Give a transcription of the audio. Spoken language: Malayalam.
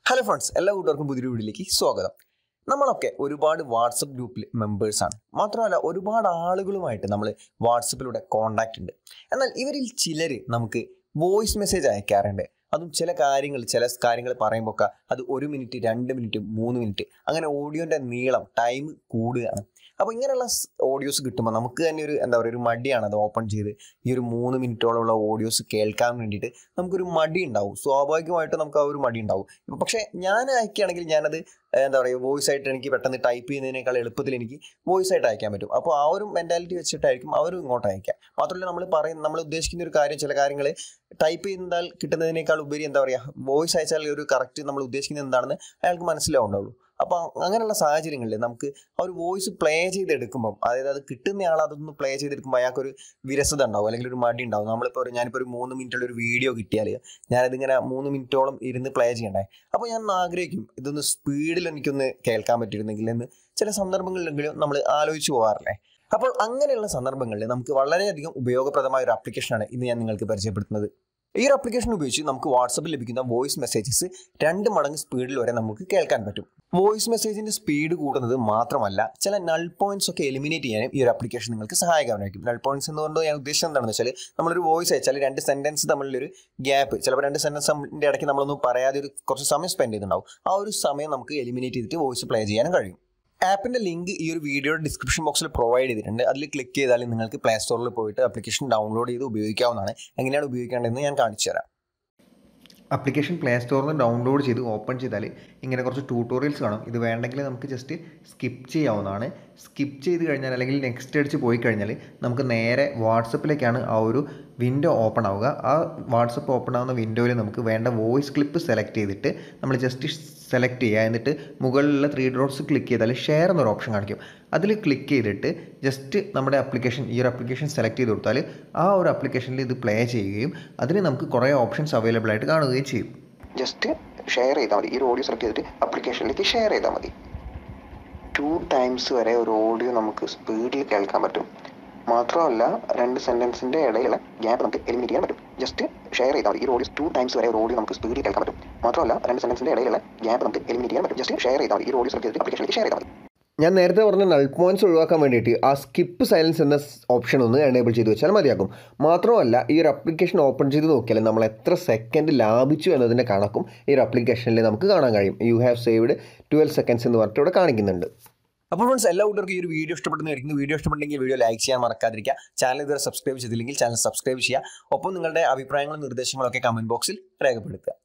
ഹലോ ഫ്രണ്ട്സ് എല്ലാ കൂട്ടുകാർക്കും പുതിയൊരു വീഡിയോയിലേക്ക് സ്വാഗതം നമ്മളൊക്കെ ഒരുപാട് വാട്സപ്പ് ഗ്രൂപ്പിൽ മെമ്പേഴ്സാണ് മാത്രമല്ല ഒരുപാട് ആളുകളുമായിട്ട് നമ്മൾ വാട്സപ്പിലൂടെ കോണ്ടാക്റ്റ് ഉണ്ട് എന്നാൽ ഇവരിൽ ചിലർ നമുക്ക് വോയിസ് മെസ്സേജ് അയക്കാറുണ്ട് അതും ചില കാര്യങ്ങൾ ചില കാര്യങ്ങൾ പറയുമ്പോൾ ഒക്കെ അത് ഒരു മിനിറ്റ് രണ്ട് മിനിറ്റ് മൂന്ന് മിനിറ്റ് അങ്ങനെ ഓഡിയോൻ്റെ നീളം ടൈം കൂടുകയാണ് അപ്പോൾ ഇങ്ങനെയുള്ള ഓഡിയോസ് കിട്ടുമ്പോൾ നമുക്ക് തന്നെ ഒരു എന്താ പറയുക ഒരു മടിയാണ് അത് ഓപ്പൺ ചെയ്ത് ഈ ഒരു മൂന്ന് മിനിറ്റോളമുള്ള ഓഡിയോസ് കേൾക്കാൻ വേണ്ടിയിട്ട് നമുക്കൊരു മടി ഉണ്ടാവും സ്വാഭാവികമായിട്ട് നമുക്ക് ആ ഒരു മടി ഉണ്ടാവും ഇപ്പൊ പക്ഷേ ഞാൻ അയക്കുകയാണെങ്കിൽ ഞാനത് ഏഹ്, എന്താ പറയുക വോയിസ് ആയിട്ട് എനിക്ക് പെട്ടെന്ന് ടൈപ്പ് ചെയ്യുന്നതിനേക്കാൾ എളുപ്പത്തിൽ എനിക്ക് വോയിസ് ആയിട്ട് അയക്കാൻ പറ്റും അപ്പോൾ ആ ഒരു മെൻറ്റാലിറ്റി വെച്ചിട്ടായിരിക്കും അവരും ഇങ്ങോട്ട് അയക്കുക മാത്രമല്ല നമ്മൾ പറയും നമ്മൾ ഉദ്ദേശിക്കുന്ന ഒരു കാര്യം ചില കാര്യങ്ങൾ ടൈപ്പ് ചെയ്താൽ കിട്ടുന്നതിനേക്കാൾ ഉപരി എന്താ പറയുക വോയിസ് അയച്ചാൽ ഒരു കറക്റ്റ് നമ്മൾ ഉദ്ദേശിക്കുന്നത് എന്താണെന്ന് അയാൾക്ക് മനസ്സിലാവുണ്ടാവുള്ളൂ അപ്പോൾ അങ്ങനെയുള്ള സാഹചര്യങ്ങളിൽ നമുക്ക് ആ ഒരു വോയിസ് പ്ലേ ചെയ്തെടുക്കുമ്പം അതായത് അത് കിട്ടുന്ന ആൾ അതൊന്ന് പ്ലേ ചെയ്തെടുക്കുമ്പോൾ അയാൾക്കൊരു വിരസത ഉണ്ടാവും അല്ലെങ്കിൽ ഒരു മടി ഉണ്ടാവും നമ്മളിപ്പോൾ ഒരു ഞാനിപ്പോൾ ഒരു മൂന്ന് മിനിറ്റുള്ള ഒരു വീഡിയോ കിട്ടിയാൽ ഞാനതിങ്ങനെ മൂന്ന് മിനിറ്റോളം ഇരുന്ന് പ്ലേ ചെയ്യണ്ടേ അപ്പോൾ ഞാൻ ഒന്ന് ആഗ്രഹിക്കും ഇതൊന്ന് സ്പീഡിൽ എനിക്കൊന്ന് കേൾക്കാൻ പറ്റിയിരുന്നെങ്കിൽ എന്ന് ചില സന്ദർഭങ്ങളിലെങ്കിലും നമ്മൾ ആലോചിച്ച് പോകാറില്ലേ അപ്പോൾ അങ്ങനെയുള്ള സന്ദർഭങ്ങളിൽ നമുക്ക് വളരെയധികം ഉപയോഗപ്രദമായ ഒരു ആപ്ലിക്കേഷനാണ് ഇന്ന് ഞാൻ നിങ്ങൾക്ക് പരിചയപ്പെടുത്തുന്നത് ഈ ഒരു ആപ്ലിക്കേഷൻ ഉപയോഗിച്ച് നമുക്ക് വാട്സപ്പിൽ ലഭിക്കുന്ന വോയിസ് മെസ്സേജസ് രണ്ട് മടങ്ങ് സ്പീഡിൽ വരെ നമുക്ക് കേൾക്കാൻ പറ്റും വോയിസ് മെസ്സേജിന്റെ സ്പീഡ് കൂടുന്നത് മാത്രമല്ല ചില നൾ പോയിന്റ്സ് ഒക്കെ എലിമിനേറ്റ് ചെയ്യാനും ഈ ഒരു ആപ്ലിക്കേഷൻ നിങ്ങൾക്ക് സഹായകമായിരിക്കും നൾ പോയിന്റ്സ് എന്നുകൊണ്ട് ഞാൻ ഉദ്ദേശിച്ചത് എന്താണെന്ന് വെച്ചാൽ നമ്മളൊരു വോയിസ് അയച്ചാൽ രണ്ട് സെന്റൻസ് തമ്മിലൊരു ഗ്യാപ്പ് ചിലപ്പോൾ രണ്ട് സെന്റൻസിന്റെ ഇടയ്ക്ക് നമ്മളൊന്നും പറയാതെ ഒരു കുറച്ച് സമയം സ്പെൻഡ് ചെയ്തിട്ടുണ്ടാവും ആ ഒരു സമയം നമുക്ക് എലിമിനേറ്റ് ചെയ്തിട്ട് വോയിസ് പ്ലേ ചെയ്യാനും കഴിയും ആപ്പിന്റെ ലിങ്ക് ഈ ഒരു വീഡിയോയുടെ ഡിസ്ക്രിപ്ഷൻ ബോക്സിൽ പ്രൊവൈഡ് ചെയ്തിട്ടുണ്ട് അതിൽ ക്ലിക്ക് ചെയ്താൽ നിങ്ങൾക്ക് പ്ലേ സ്റ്റോറിൽ പോയിട്ട് ആപ്ലിക്കേഷൻ ഡൗൺലോഡ് ചെയ്ത് ഉപയോഗിക്കാവുന്നതാണ് എങ്ങനെയാണ് ഉപയോഗിക്കേണ്ടതെന്ന് ഞാൻ കാണിച്ചു തരാം ആപ്ലിക്കേഷൻ പ്ലേ സ്റ്റോറിൽ നിന്ന് ഡൗൺലോഡ് ചെയ്ത് ഓപ്പൺ ചെയ്താൽ ഇങ്ങനെ കുറച്ച് ട്യൂട്ടോറിയൽസ് കാണും ഇത് വേണ്ടെങ്കിൽ നമുക്ക് ജസ്റ്റ് സ്കിപ്പ് ചെയ്യാവുന്നതാണ് സ്കിപ്പ് ചെയ്ത് കഴിഞ്ഞാൽ അല്ലെങ്കിൽ നെക്സ്റ്റ് അടിച്ച് പോയി കഴിഞ്ഞാൽ നമുക്ക് നേരെ വാട്സപ്പിലേക്കാണ് ആ ഒരു വിൻഡോ ഓപ്പൺ ആവുക ആ വാട്സപ്പ് ഓപ്പൺ ആവുന്ന വിൻഡോയിൽ നമുക്ക് വേണ്ട വോയിസ് ക്ലിപ്പ് സെലക്ട് ചെയ്തിട്ട് നമ്മൾ ജസ്റ്റ് സെലക്ട് ചെയ്യുക എന്നിട്ട് മുകളിലുള്ള ത്രീ ഡോട്ട്സ് ക്ലിക്ക് ചെയ്താൽ ഷെയർ എന്നൊരു ഓപ്ഷൻ കാണിക്കും അതിൽ ക്ലിക്ക് ചെയ്തിട്ട് ജസ്റ്റ് നമ്മുടെ ആപ്ലിക്കേഷൻ ഈ ഒരു ആപ്ലിക്കേഷൻ സെലക്ട് ചെയ്ത് കൊടുത്താൽ ആ ഒരു ആപ്ലിക്കേഷനിൽ ഇത് പ്ലേ ചെയ്യുകയും അതിന് നമുക്ക് കുറേ ഓപ്ഷൻസ് അവൈലബിൾ ആയിട്ട് കാണുകയും ചെയ്യും ജസ്റ്റ് ഷെയർ ചെയ്താൽ മതി ഈ ഒരു ഓഡിയോ സെലക്ട് ചെയ്തിട്ട് ആപ്ലിക്കേഷനിലേക്ക് ഷെയർ ചെയ്താൽ മതി ടു ടൈംസ് വരെ ഒരു ഓഡിയോ നമുക്ക് സ്പീഡിൽ കേൾക്കാൻ പറ്റും മാത്രമല്ല രണ്ട് സെൻറ്റൻസിൻ്റെ ഇടയിലുള്ള ഗ്യാപ്പ് നമുക്ക് എലിമിനേറ്റ് ചെയ്യാൻ പറ്റും ജസ്റ്റ് ഷെയർ ചെയ്താൽ മതി ഈ ഓഡിയോ ടു ടൈംസ് വരെ ഒരു ഓഡിയോ നമുക്ക് സ്പീഡിൽ കേൾക്കാൻ പറ്റും മാത്രമല്ല രണ്ട് സെൻറ്റൻസിൻ്റെ ഇടയിലുള്ള ഗ്യാപ്പ് നമുക്ക് എലിമിനേറ്റ് ചെയ്യാൻ പറ്റും ജസ്റ്റ് ഷെയർ ചെയ്താൽ മതി ഈ ഓഡിയോ സെലക്ട് ചെയ്തിട്ട് ആപ്ലിക്കേഷനിലേക്ക് ഷെയർ ചെയ്താൽ മതി ഞാൻ നേരത്തെ പറഞ്ഞ നൾ പോയിന്റ്സ് ഒഴിവാക്കാൻ വേണ്ടിയിട്ട് ആ സ്കിപ്പ് സൈലൻസ് എന്ന ഓപ്ഷൻ ഒന്ന് എനേബിൾ ചെയ്ത് വെച്ചാൽ മതിയാകും മാത്രമല്ല ഈ ഒരു ആപ്ലിക്കേഷൻ ഓപ്പൺ ചെയ്ത് നോക്കിയാൽ നമ്മൾ എത്ര സെക്കൻഡ് ലാഭിച്ചു എന്നതിൻ്റെ കണക്കും ഈ ഒരു ആപ്ലിക്കേഷനിൽ നമുക്ക് കാണാൻ കഴിയും you have saved twelve seconds എന്ന് പറഞ്ഞിട്ട് ഇവിടെ കാണിക്കുന്നുണ്ട് അപ്പോൾ ഫ്രണ്ട്സ് എല്ലാ കൂട്ടർക്കും ഈ ഒരു വീഡിയോ ഇഷ്ടപ്പെടുന്നതായിരിക്കും വീഡിയോ ഇഷ്ടപ്പെട്ടെങ്കിൽ വീഡിയോ ലൈക്ക് ചെയ്യാൻ മറക്കാതിരിക്കുക ചാനൽ ഇതുവരെ സബ്സ്ക്രൈബ് ചെയ്തില്ലെങ്കിൽ ചാനൽ സബ്സ്ക്രൈബ് ചെയ്യുക ഒപ്പം നിങ്ങളുടെ അഭിപ്രായങ്ങളും നിർദ്ദേശങ്ങളും ഒക്കെ കമൻറ്റ് ബോക്സിൽ രേഖപ്പെടുത്തുക